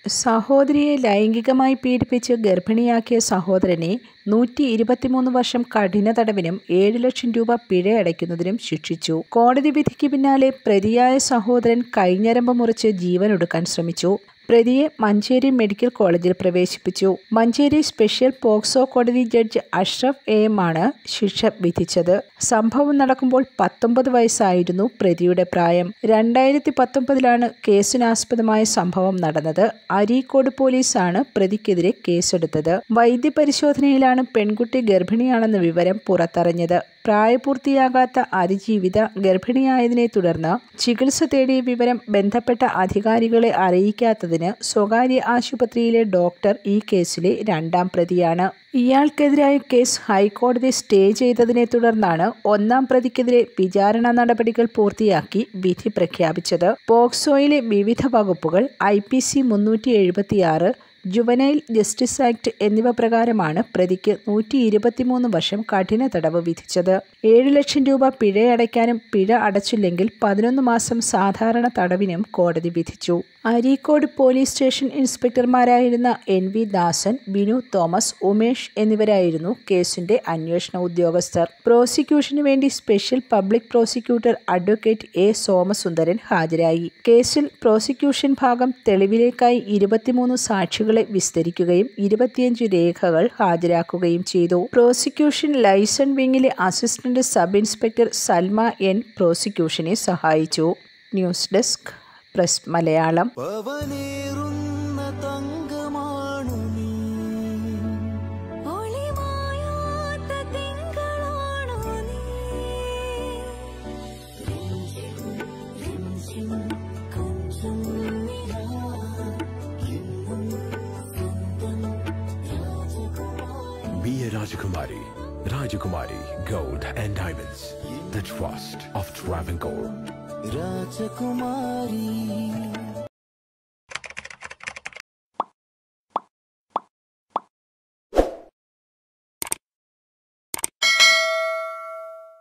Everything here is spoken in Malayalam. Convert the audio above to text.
സഹോദരിയെ ലൈംഗികമായി പീഡിപ്പിച്ച് ഗർഭിണിയാക്കിയ സഹോദരനെ നൂറ്റി ഇരുപത്തിമൂന്ന് വർഷം കഠിന തടവിനും ഏഴ് ലക്ഷം രൂപ പിഴയടയ്ക്കുന്നതിനും ശിക്ഷിച്ചു കോടതി വിധിക്ക് പിന്നാലെ പ്രതിയായ സഹോദരൻ കൈഞ്ഞരമ്പ് മുറിച്ച് ജീവനൊടുക്കാൻ ശ്രമിച്ചു പ്രതിയെ മഞ്ചേരി മെഡിക്കൽ കോളേജിൽ പ്രവേശിപ്പിച്ചു മഞ്ചേരി സ്പെഷ്യൽ പോക്സോ കോടതി ജഡ്ജ് അഷ്റഫ് എ എം ആണ് ശിക്ഷ വിധിച്ചത് സംഭവം നടക്കുമ്പോൾ പത്തൊമ്പത് വയസ്സായിരുന്നു പ്രതിയുടെ പ്രായം രണ്ടായിരത്തി പത്തൊമ്പതിലാണ് കേസിനാസ്പദമായ സംഭവം നടന്നത് അരീക്കോട് പോലീസാണ് പ്രതിക്കെതിരെ കേസെടുത്തത് വൈദ്യപരിശോധനയിലാണ് പെൺകുട്ടി ഗർഭിണിയാണെന്ന വിവരം പുറത്തറിഞ്ഞത് പ്രായപൂർത്തിയാകാത്ത അതിജീവിത ഗർഭിണിയായതിനെ തുടർന്ന് ചികിത്സ തേടിയ വിവരം ബന്ധപ്പെട്ട അധികാരികളെ അറിയിക്കാത്തതിന് സ്വകാര്യ ആശുപത്രിയിലെ ഡോക്ടർ ഈ കേസിലെ രണ്ടാം പ്രതിയാണ് ഇയാൾക്കെതിരായ കേസ് ഹൈക്കോടതി സ്റ്റേ ചെയ്തതിനെ തുടർന്നാണ് ഒന്നാം പ്രതിക്കെതിരെ വിചാരണ നടപടികൾ പൂർത്തിയാക്കി വിധി പ്രഖ്യാപിച്ചത് പോക്സോയിലെ വിവിധ വകുപ്പുകൾ ഐ പി സി മുന്നൂറ്റി എഴുപത്തിയാറ് ജുവനൈൽ ജസ്റ്റിസ് ആക്ട് എന്നിവ പ്രകാരമാണ് പ്രതിക്ക് നൂറ്റി ഇരുപത്തിമൂന്ന് വർഷം കഠിന തടവ് വിധിച്ചത് ഏഴു ലക്ഷം രൂപ പിഴയടയ്ക്കാനും പിഴ അടച്ചില്ലെങ്കിൽ പതിനൊന്ന് മാസം സാധാരണ തടവിനും കോടതി വിധിച്ചു അരീക്കോട് പോലീസ് സ്റ്റേഷൻ ഇൻസ്പെക്ടർമാരായിരുന്ന N V Dasan Binu Thomas Umesh എന്നിവരായിരുന്നു കേസിന്റെ അന്വേഷണ ഉദ്യോഗസ്ഥർ പ്രോസിക്യൂഷനു വേണ്ടി special public prosecutor advocate A Somasundaran ഹാജരായി കേസിൽ പ്രോസിക്യൂഷൻ ഭാഗം തെളിവിലേക്കായി ഇരുപത്തിമൂന്ന് സാക്ഷികളെ വിസ്തരിക്കുകയും ഇരുപത്തിയഞ്ച് രേഖകൾ ഹാജരാക്കുകയും ചെയ്തു പ്രോസിക്യൂഷൻ ലൈസൺ വിങ്ങിലെ assistant sub inspector Salma N പ്രോസിക്യൂഷനെ സഹായിച്ചു ന്യൂസ് ഡെസ്ക് പ്രസ് മലയാളം പവനേറുന്ന തങ്കമാണു നീ ഒളിമായാത്ത തിങ്കളാണു നീ രഞ്ജിം കൊഞ്ചും നിലാ എന്നും സ്വന്തം രാജകുമാരി Be a Rajakumari. Rajakumari Gold and Diamonds. The trust of Travancore. രാജകുമാരി